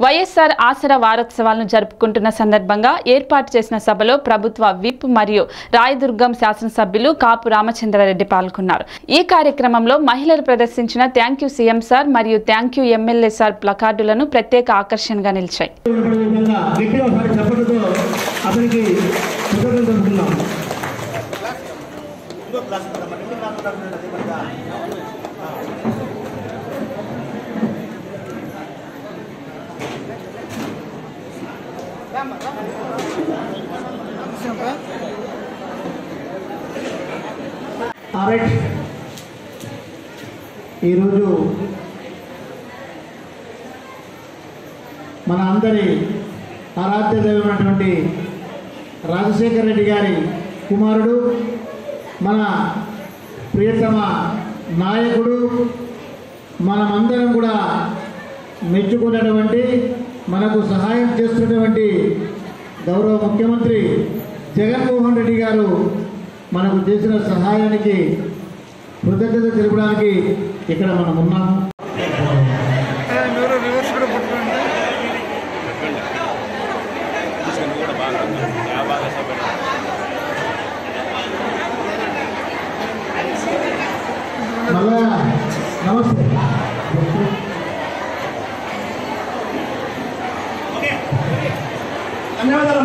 వైఎస్ఆర్ ఆసరా వారోత్సవాలను జరుపుకుంటున్న సందర్భంగా ఏర్పాటు చేసిన సభలో ప్రభుత్వ విప్ మరియు రాయదుర్గం శాసనసభ్యులు కాపు రామచంద్రారెడ్డి పాల్గొన్నారు ఈ కార్యక్రమంలో మహిళలు ప్రదర్శించిన థ్యాంక్ యూ సీఎం సార్ మరియు థ్యాంక్ యూ ఎమ్మెల్యే సార్ ప్లకార్డులను ప్రత్యేక ఆకర్షణగా నిలిచాయి ఉన్నటువంటి విధంగా గట్టిగా ఒకసారి చప్పటితో అతనికి కృతజ్ఞతలు తెలుపుతున్నాం ఆరైట్ ఈరోజు మన అందరి ఆరాధ్య దైవమైనటువంటి రాజశేఖర రెడ్డి గారి కుమారుడు మన ప్రియతమ నాయకుడు మనమందరం కూడా మెచ్చుకున్నటువంటి మనకు సహాయం చేస్తున్నటువంటి గౌరవ ముఖ్యమంత్రి జగన్మోహన్ రెడ్డి గారు మనకు చేసిన సహాయానికి కృతజ్ఞత తెలుపడానికి ఇక్కడ మనం ఉన్నాము మీరు రివర్స్ కూడా పట్టుకోండి మళ్ళా నమస్తే ధన్యవాదాలు